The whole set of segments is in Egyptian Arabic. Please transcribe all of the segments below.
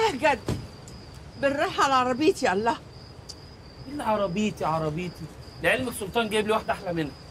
بهجت بالراحه على عربيتي الله ايه اللي عربيتي عربيتي لعلمك سلطان جايب لي واحده احلى منها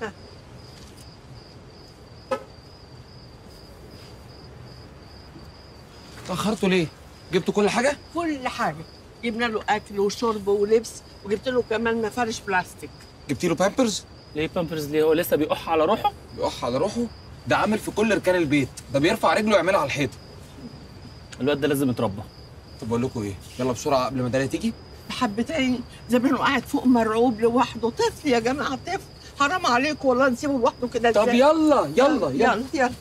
اتاخرتوا ليه جبتوا كل حاجه كل حاجه جبنا له اكل وشرب ولبس وجبت له كمان مفارش بلاستيك جبتي له بامبرز ليه بامبرز ليه هو لسه بيقح على روحه بيقح على روحه ده عامل في كل ركان البيت ده بيرفع رجله يعملها على الحيطه الواد ده لازم يتربى طب بقول لكم ايه يلا بسرعه قبل ما داليا تيجي حبتين زمانه قاعد فوق مرعوب لوحده طفل يا جماعه طفل حرام عليكم والله نسيبه لوحده كده طب إزاي؟ يلا يلا يلا يلا يلا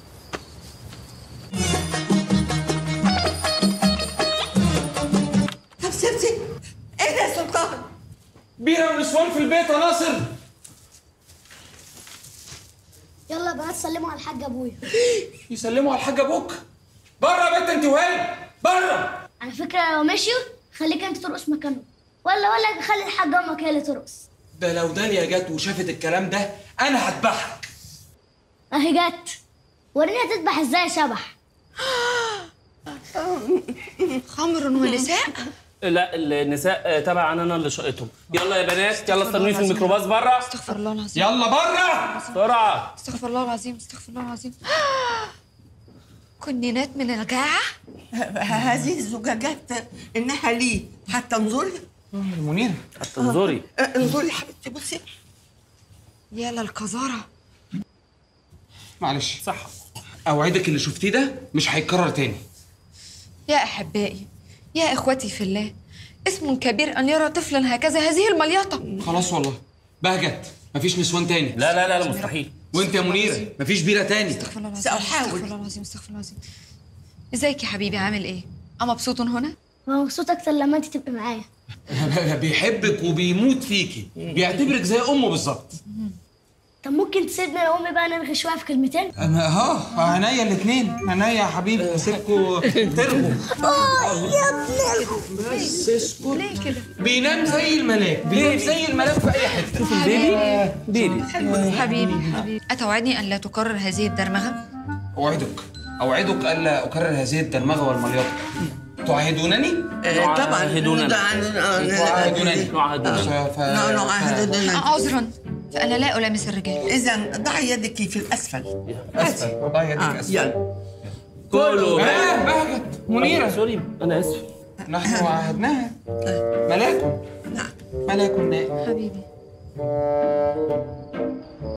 طب سيبتي ايه ده يا سلطان بينا ونسوان في البيت يا ناصر يلا يا بنات سلموا على الحاج ابويا يسلموا على الحاج ابوك بره يا بنت انت وهي بره على فكره لو مشيوا خليك انت ترقص مكانه ولا ولا خلي الحاج امك هي اللي ترقص ده لو داليا جت وشافت الكلام ده انا هذبحك اهي جت وريني هتذبح ازاي يا شبح خمر ونساء لا النساء آه، تبع انا اللي شقتهم يلا يا بنات يلا استنوني في الميكروباص بره استغفر الله العظيم يلا بره بسرعه استغفر الله العظيم استغفر الله العظيم كنينات من الجاعة هذه الزجاجات انها لي حتى انظري منير حتى انظري آه، انظري يا حبيبتي بصي يا للقذارة معلش صح اوعدك اللي شفتيه ده مش هيتكرر تاني يا أحبائي يا إخوتي في الله اسم كبير أن يرى طفلا هكذا هذه المليطة خلاص والله بهجت مفيش نسوان تاني لا لا لا, لا مستحيل وانت يا منيره مفيش بيره تاني استغفر الله العظيم سأحاول. استغفر الله العظيم استغفر الله العظيم ازيك يا حبيبي عامل ايه؟ أما مبسوط هنا؟ مبسوط اكتر لما انت تبقي معايا بيحبك وبيموت فيكي بيعتبرك زي امه بالظبط طب ممكن تسيبني يا امي بقى نرغي شويه في كلمتين انا اه عينيا الاثنين عينيا يا حبيبي سيبكوا ترغوا بس اسكت ليه كده؟ بينام زي الملاك بينام زي الملاك في اي حته بيبي بيبي حبيبي حبيبي أتوعدني أن لا تكرر هذه الدرمغة؟ اوعدك اوعدك الا اكرر هذه الدرمغه والمليطه تعاهدونني آه، طبعا نعاهدوننا. تعاهدونني نعاهدوننا. ف... نعاهدوننا عذرا فأنا لا ألامس الرجال اذا ضعي يدك في الاسفل اسفل وضع يدك آه، اسفل يلا كله آه بهجت منيره سوري انا اسف نحن عاهدناها ملاك نعم ملاك نائم حبيبي